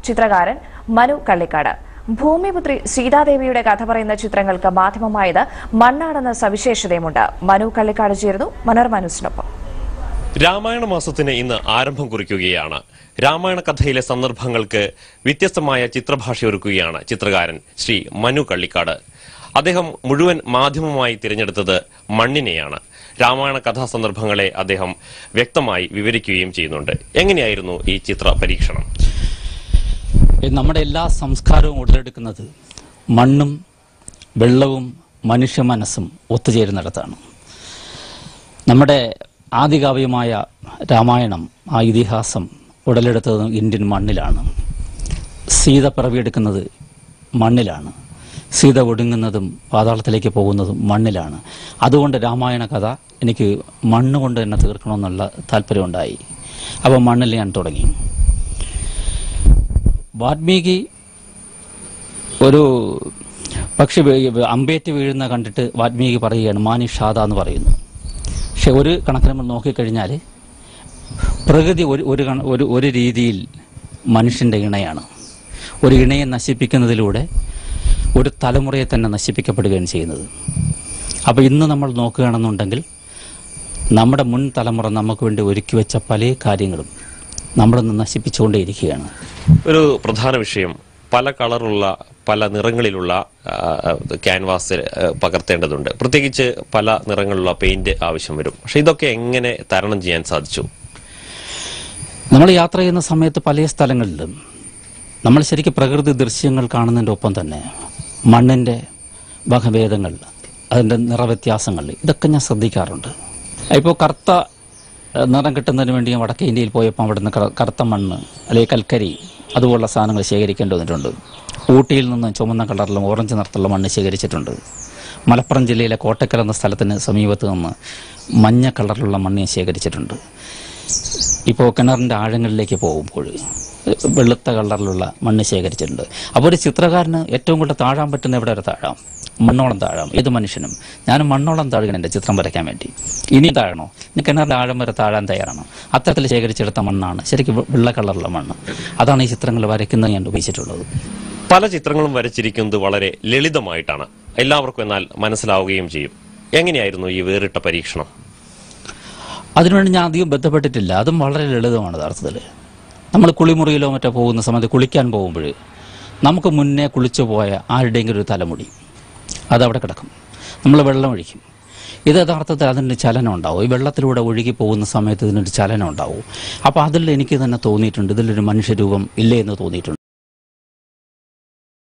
ചിത്രകാരൻ മനു കള്ളിക്കാട് ഭൂമിപുത്രി സീതാദേവിയുടെ കഥ പറയുന്ന ചിത്രങ്ങൾക്ക് മാധ്യമമായത് മണ്ണാടെന്ന സവിശേഷതയുമുണ്ട് മനു കള്ളിക്കാട് ചേരുന്നു മനോരമ ന്യൂസിനൊപ്പം രാമായണ മാസത്തിന് ഇന്ന് ആരംഭം കുറിക്കുകയാണ് രാമായണ കഥയിലെ സന്ദർഭങ്ങൾക്ക് വ്യത്യസ്തമായ ചിത്രഭാഷയൊരുക്കുകയാണ് ചിത്രകാരൻ ശ്രീ മനു കള്ളിക്കാട് അദ്ദേഹം മുഴുവൻ മാധ്യമമായി തിരഞ്ഞെടുത്തത് മണ്ണിനെയാണ് രാമായണ കഥാ സന്ദർഭങ്ങളെ അദ്ദേഹം വ്യക്തമായി വിവരിക്കുകയും ചെയ്യുന്നുണ്ട് എങ്ങനെയായിരുന്നു ഈ ചിത്ര പരീക്ഷണം നമ്മുടെ എല്ലാ സംസ്കാരവും ഉടലെടുക്കുന്നത് മണ്ണും വെള്ളവും മനുഷ്യ മനസ്സും ഒത്തുചേരുന്നിടത്താണ് നമ്മുടെ ആദികാവ്യമായ രാമായണം ആ ഇതിഹാസം ഉടലെടുത്തത് ഇന്ത്യൻ മണ്ണിലാണ് സീത പിറവിയെടുക്കുന്നത് മണ്ണിലാണ് സീത ഒടുങ്ങുന്നതും പാതാളത്തിലേക്ക് പോകുന്നതും മണ്ണിലാണ് അതുകൊണ്ട് രാമായണ കഥ എനിക്ക് മണ്ണ് കൊണ്ട് തന്നെ തീർക്കണമെന്നുള്ള താല്പര്യമുണ്ടായി അപ്പോൾ മണ്ണിൽ ഞാൻ തുടങ്ങി വാൽമീകി ഒരു പക്ഷി വീ- അമ്പേറ്റ് വീഴുന്ന കണ്ടിട്ട് വാൽമീകി പറയുകയാണ് മാനിഷാദ എന്ന് പറയുന്നു പക്ഷെ ഒരു കണക്കിന് നമ്മൾ നോക്കിക്കഴിഞ്ഞാൽ പ്രകൃതി ഒരു ഒരു കണ- ഒരു ഒരു രീതിയിൽ മനുഷ്യൻ്റെ ഇണയാണ് ഒരു ഇണയെ നശിപ്പിക്കുന്നതിലൂടെ ഒരു തലമുറയെ തന്നെ നശിപ്പിക്കപ്പെടുകയാണ് ചെയ്യുന്നത് അപ്പോൾ ഇന്ന് നമ്മൾ നോക്കുകയാണെന്നുണ്ടെങ്കിൽ നമ്മുടെ മുൻ തലമുറ നമുക്ക് വേണ്ടി ഒരുക്കി വെച്ച പല കാര്യങ്ങളും നമ്മളിന്ന് നശിപ്പിച്ചുകൊണ്ടേയിരിക്കുകയാണ് ഒരു പ്രധാന വിഷയം പല കളറുള്ള പല നിറങ്ങളിലുള്ള ആ, ക്യാൻവാസ് ആ, പകർത്തേണ്ടതുണ്ട് പ്രത്യേകിച്ച് പല നിറങ്ങളിലുള്ള പെയിന്റ് ആവശ്യം വരും പക്ഷെ ഇതൊക്കെ എങ്ങനെ തരണം ചെയ്യാൻ സാധിച്ചു നമ്മൾ യാത്ര ചെയ്യുന്ന സമയത്ത് പല സ്ഥലങ്ങളിലും നമ്മൾ ശരിക്കും പ്രകൃതി ദൃശ്യങ്ങൾ കാണുന്നതിൻ്റെ ഒപ്പം തന്നെ മണ്ണിൻ്റെ വകഭേദങ്ങൾ അതിൻ്റെ നിറവ്യത്യാസങ്ങൾ ഇതൊക്കെ ഞാൻ ശ്രദ്ധിക്കാറുണ്ട് ഇപ്പോൾ കറുത്ത ഏഹ്, നിറം കിട്ടുന്നതിന് വേണ്ടി ഞാൻ വടക്കേ ഇന്ത്യയിൽ പോയപ്പോൾ അവിടുന്ന് കറ- കറുത്ത മണ്ണ് അല്ലെങ്കിൽ കൽക്കരി അതുപോലുള്ള സാധനങ്ങൾ ശേഖരിക്കേണ്ടി വന്നിട്ടുണ്ട് ഊട്ടിയിൽ നിന്ന് ചുമന്ന കളറിലും ഓറഞ്ച് നിറത്തിലുള്ള മണ്ണ് ശേഖരിച്ചിട്ടുണ്ട് മലപ്പുറം ജില്ലയിലെ കോട്ടക്കൽ എന്ന സ്ഥലത്തിന് സമീപത്ത് നിന്ന് മഞ്ഞ കളറിലുള്ള മണ്ണ് ഞാൻ ശേഖരിച്ചിട്ടുണ്ട് ഇപ്പോൾ കിണറിൻ്റെ ആഴങ്ങളിലേക്ക് പോകുമ്പോൾ വെളുത്ത കളറിലുള്ള മണ്ണ് ശേഖരിച്ചിട്ടുണ്ട് അപ്പോൾ ഒരു ചിത്രകാരന് ഏറ്റവും കൂടുതൽ താഴാൻ പറ്റുന്ന എവിടെ വരെ താഴാം മണ്ണോളം താഴാം ഏത് മനുഷ്യനും ഞാൻ മണ്ണോളം താഴുകയാണ് എൻ്റെ ചിത്രം വരയ്ക്കാൻ വേണ്ടി ഇനി താഴണോ ഇനി കിണറിൻ്റെ ആഴം വരെ താഴാൻ തയ്യാറാണ് അത്തരത്തിൽ ശേഖരിച്ചെടുത്ത മണ്ണാണ് ശരിക്കും വെ- വെള്ള കളറുള്ള മണ്ണ് അതാണ് ഈ ചിത്രങ്ങൾ വരയ്ക്കുന്നത് ഞാൻ ഉപയോഗിച്ചിട്ടുള്ളത് പല ചിത്രങ്ങളും വരച്ചിരിക്കുന്നത് വളരെ ലളിതമായിട്ടാണ് എല്ലാവർക്കും എന്നാൽ മനസ്സിലാവുകയും ചെയ്യും എങ്ങനെയായിരുന്നു ഈ വേറിട്ട പരീക്ഷണം അതിനുവേണ്ടി ഞാൻ അധികം ബന്ധപ്പെട്ടിട്ടില്ല അതും വളരെ ലളിതമാണ് യഥാർത്ഥത്തിൽ നമ്മൾ കുളിമുറിയിലോ മറ്റോ പോകുന്ന സമയത്ത് കുളിക്കാൻ പോകുമ്പോൾ നമുക്ക് മുന്നേ കുളിച്ചു പോയ ആരുടെയെങ്കിലും ഒരു തലമുടി അതവിടെ കിടക്കും നമ്മൾ വെള്ളം ഒഴിക്കും ഇത് യഥാർത്ഥത്തിൽ അതിൻ്റെ ചലനം ഉണ്ടാവും ഈ വെള്ളത്തിലൂടെ ഒഴുകി പോകുന്ന സമയത്ത് ഇതിനൊരു ചലനം ഉണ്ടാവും അപ്പോൾ അതിൽ എനിക്ക് തന്നെ തോന്നിയിട്ടുണ്ട് ഇതിലൊരു മനുഷ്യരൂപം ഇല്ലേ എന്ന് തോന്നിയിട്ടുണ്ട്